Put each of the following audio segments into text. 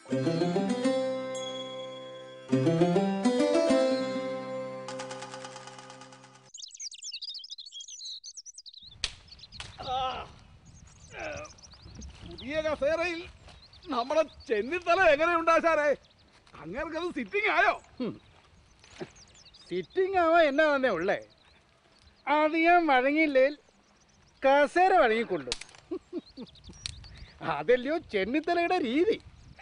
പുതിയ കസേരയിൽ നമ്മുടെ ചെന്നിത്തല എങ്ങനെയുണ്ടാ സാറേ അങ്ങേർക്കത് സിറ്റിംഗ് ആയോ സിറ്റിംഗ് ആവാൻ എന്നാ തന്നെ ഉള്ളേ അധികം വഴങ്ങിയില്ലേൽ കസേര വഴങ്ങിക്കൊള്ളു അതല്ലയോ ചെന്നിത്തലയുടെ രീതി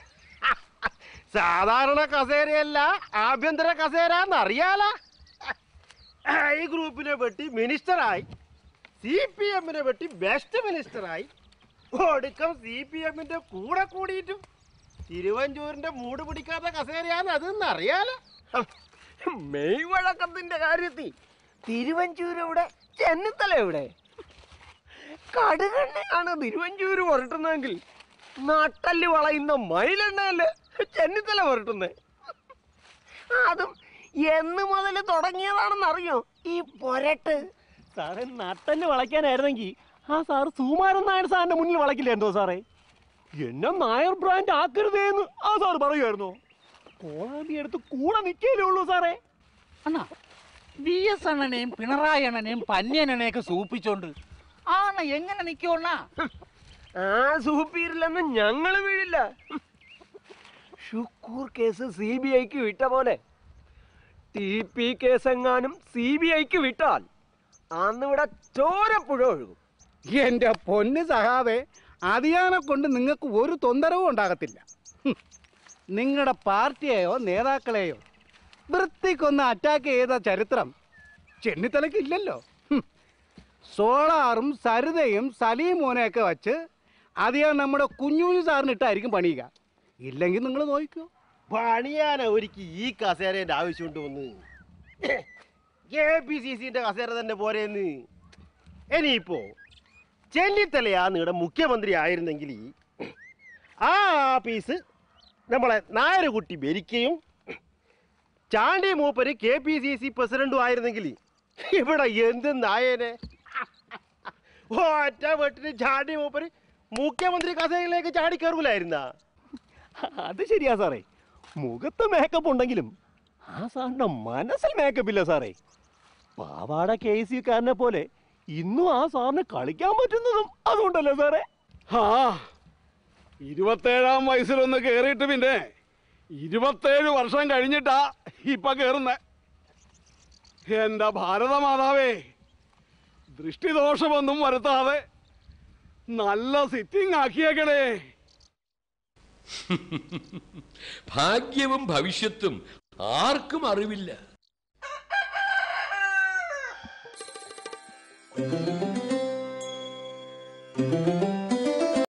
സാധാരണ കസേരയല്ല ആഭ്യന്തര കസേര എന്നറിയാല ഈ ഗ്രൂപ്പിനെ വെട്ടി മിനിസ്റ്ററായി സി പി എമ്മിനെ വെട്ടി ബെസ്റ്റ് മിനിസ്റ്ററായി ഒടുക്കം സി പി എമ്മിന്റെ കൂടെ കൂടിയിട്ടും തിരുവഞ്ചൂരിന്റെ മൂട് പിടിക്കാത്ത കസേരയാണ് അതെന്ന് അറിയാലോ മെയ് വഴക്കത്തിന്റെ കാര്യത്തിൽ തിരുവഞ്ചൂർ എവിടെ ചെന്നിത്തല എവിടെ കടുകണ്ണയാണ് തിരുവഞ്ചൂര് പുരട്ടുന്നതെങ്കിൽ നട്ടല് വളയുന്ന മയിലെണ്ണയല്ലേ ചെന്നിത്തല പുരട്ടുന്നേ അതും എന്ന് മുതൽ തുടങ്ങിയതാണെന്ന് അറിയോ ഈ പൊരട്ട് സാറേ നട്ടല് വളയ്ക്കാനായിരുന്നെങ്കിൽ ആ സാറ് സുമാരൻ നായർ സാറിന്റെ മുന്നിൽ വളയ്ക്കില്ലായിരുന്നോ സാറേ എന്നെ നായർ ബ്രാൻഡ് ആക്കരുതേന്ന് ആ സാറ് പറയുമായിരുന്നോ കോളാമ്പി എടുത്ത് കൂടെ നിൽക്കലേ ഉള്ളൂ സാറേ അണ്ണാ വി എസ് അണ്ണനെയും പിണറായി അണ്ണനെയും പന്യനെയൊക്കെ സൂപ്പിച്ചോണ്ട് ആ അണ്ണ എങ്ങനെ നിൽക്കുവണ്ണ ആ സൂപ്പീരില്ലെന്ന് ഞങ്ങൾ വീഴില്ല ഷുക്കൂർ കേസ് സി ബി ഐക്ക് വിട്ട പോലെ ടി പി കേസ് എങ്ങാനും സി ബി ഐക്ക് വിട്ടാൽ അന്നിവിടെ ചോരപ്പുഴ ഒഴുകും എന്റെ പൊന്ന് സഹാവേ അതിയാനെ കൊണ്ട് നിങ്ങൾക്ക് ഒരു തൊന്തരവും ഉണ്ടാകത്തില്ല നിങ്ങളുടെ പാർട്ടിയെയോ നേതാക്കളെയോ വൃത്തിക്കൊന്ന് അറ്റാക്ക് ചെയ്ത ചരിത്രം ചെന്നിത്തലയ്ക്ക് ഇല്ലല്ലോ ഹും. സോളാറും സരിതയും സലീമോനെയൊക്കെ വച്ച് അതിയാൻ നമ്മുടെ കുഞ്ഞുഞ്ഞു സാറിനിട്ടായിരിക്കും പണിയുക ഇല്ലെങ്കിൽ നിങ്ങൾ നോക്കിക്കോ പണിയാന ഒരിക്കൽ ഈ കസേരേന്റെ ആവശ്യമുണ്ട് വന്ന് കെ പി സി സിന്റെ കസേര തന്നെ പോരേന്ന് ഇനിയിപ്പോ ചെന്നിത്തലയാ നിങ്ങളുടെ മുഖ്യമന്ത്രി ആയിരുന്നെങ്കിൽ ആ ആഫീസ് നമ്മളെ നായരുകുട്ടി ഭരിക്കുകയും ചാണ്ടി മൂപ്പര് കെ പി സി സി പ്രസിഡന്റും ആയിരുന്നെങ്കിൽ ഇവിടെ എന്ത് നായനെ ഒറ്റ വെട്ടിന് ചാണ്ടി മൂപ്പര് മുഖ്യമന്ത്രി കസേരയിലേക്ക് ചാടി കയറൂലായിരുന്നാ അത് ശരിയാ സാറേ മുഖത്ത് മേക്കപ്പ് ഉണ്ടെങ്കിലും ആ സാറിന്റെ മനസ്സിൽ മേക്കപ്പ് ഇല്ല സാറേ പാവാട കെ സി കാരനെ പോലെ ഇന്നും ആ സാറിന് കളിക്കാൻ പറ്റുന്നതും അതുകൊണ്ടല്ലേ സാറേ ആ ഇരുപത്തേഴാം വയസ്സിലൊന്ന് കേറിയിട്ട് പിന്നെ ഇരുപത്തേഴ് വർഷം കഴിഞ്ഞിട്ടാ ഇപ്പൊ കേറുന്നേ എന്റെ ഭാരതമാതാവേ ദൃഷ്ടിദോഷമൊന്നും വരുത്താതെ നല്ല സിറ്റിംഗ് ആക്കിയേക്കണേ ഭാഗ്യവും ഭവിഷ്യത്തും ആർക്കും അറിവില്ല Thank you.